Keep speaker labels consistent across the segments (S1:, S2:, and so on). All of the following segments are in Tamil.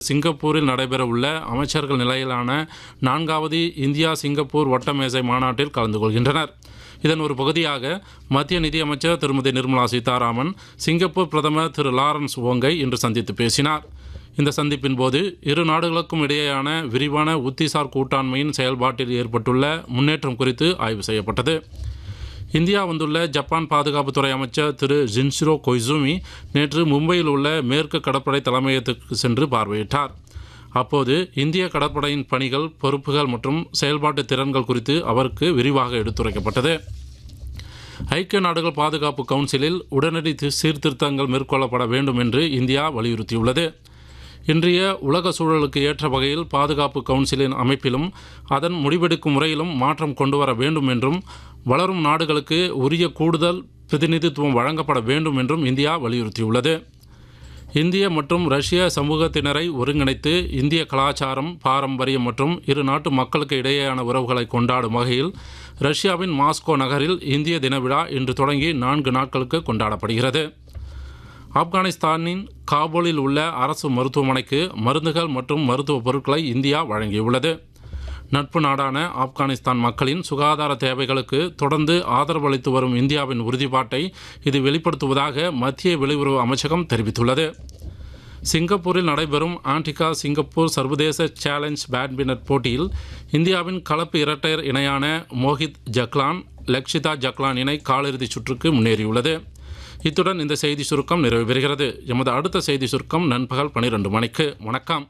S1: சிங்கப்பூரில் நடைபெறவுள்ள அமைச்சர்கள் நிலையிலான நான்காவது இந்தியா சிங்கப்பூர் வட்டமேசை மாநாட்டில் கலந்து கொள்கின்றனர் இதன் ஒரு பகுதியாக மத்திய நிதியமைச்சர் திருமதி நிர்மலா சீதாராமன் சிங்கப்பூர் பிரதமர் திரு லாரன்ஸ் ஓங்கை இன்று சந்தித்து பேசினார் இந்த சந்திப்பின் போது இரு நாடுகளுக்கும் இடையேயான விரிவான உத்திசார் கூட்டாண்மையின் செயல்பாட்டில் ஏற்பட்டுள்ள முன்னேற்றம் குறித்து ஆய்வு செய்யப்பட்டது இந்தியா வந்துள்ள ஜப்பான் பாதுகாப்புத்துறை அமைச்சர் திரு ஜின்சிரோ கொய்சூமி நேற்று மும்பையில் உள்ள மேற்கு கடற்படை தலைமையகத்துக்கு சென்று பார்வையிட்டார் அப்போது இந்திய கடற்படையின் பணிகள் பொறுப்புகள் மற்றும் செயல்பாட்டு திறன்கள் குறித்து அவருக்கு விரிவாக எடுத்துரைக்கப்பட்டது ஐக்கிய நாடுகள் பாதுகாப்பு கவுன்சிலில் உடனடி தி- சீர்திருத்தங்கள் மேற்கொள்ளப்பட வேண்டும் என்று இந்தியா வலியுறுத்தியுள்ளது இன்றைய உலக சூழலுக்கு ஏற்ற வகையில் பாதுகாப்பு கவுன்சிலின் அமைப்பிலும் அதன் முடிவெடுக்கும் முறையிலும் மாற்றம் கொண்டு வர வேண்டும் என்றும் வளரும் நாடுகளுக்கு உரிய கூடுதல் பிரதிநிதித்துவம் வழங்கப்பட வேண்டும் என்றும் இந்தியா வலியுறுத்தியுள்ளது இந்திய மற்றும் ரஷ்ய சமூகத்தினரை ஒருங்கிணைத்து இந்திய கலாச்சாரம் பாரம்பரியம் மற்றும் இரு நாட்டு மக்களுக்கு இடையேயான உறவுகளை கொண்டாடும் வகையில் ரஷ்யாவின் மாஸ்கோ நகரில் இந்திய தின விழா இன்று தொடங்கி நான்கு நாட்களுக்கு கொண்டாடப்படுகிறது ஆப்கானிஸ்தானின் காபூலில் உள்ள அரசு மருத்துவமனைக்கு மருந்துகள் மற்றும் மருத்துவ பொருட்களை இந்தியா வழங்கியுள்ளது நட்பு நாடான ஆப்கானிஸ்தான் மக்களின் சுகாதார தேவைகளுக்கு தொடர்ந்து ஆதரவு அளித்து வரும் இந்தியாவின் உறுதிப்பாட்டை இது வெளிப்படுத்துவதாக மத்திய வெளியுறவு அமைச்சகம் தெரிவித்துள்ளது சிங்கப்பூரில் நடைபெறும் ஆன்டிகா சிங்கப்பூர் சர்வதேச சேலஞ்ச் பேட்மிண்டன் போட்டியில் இந்தியாவின் கலப்பு இரட்டையர் இணையான மோஹித் ஜக்லான் லக்ஷிதா ஜக்லான் இணை காலிறுதிச் சுற்றுக்கு முன்னேறியுள்ளது இத்துடன் இந்த செய்தி சுருக்கம் நிறைவு பெறுகிறது எமது அடுத்த செய்தி சுருக்கம் நண்பகல் பனிரெண்டு மணிக்கு வணக்கம்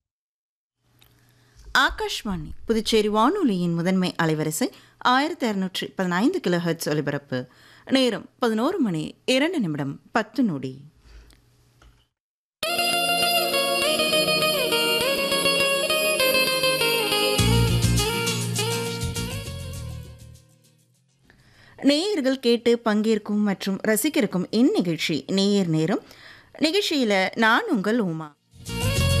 S2: ஆகாஷ்வாணி புதுச்சேரி வானொலியின் முதன்மை அலைவரிசை ஆயிரத்தி அறுநூற்றி பதினைந்து கிலோஹெர்ட்ஸ் ஒலிபரப்பு நேரம் பதினோரு மணி இரண்டு நிமிடம் பத்து நொடி நேயர்கள் கேட்டு பங்கேற்கும் மற்றும் ரசிக்கிறக்கும் இந்நிகழ்ச்சி நேயர் நேரம் நிகழ்ச்சியில் நான் உங்கள் உமா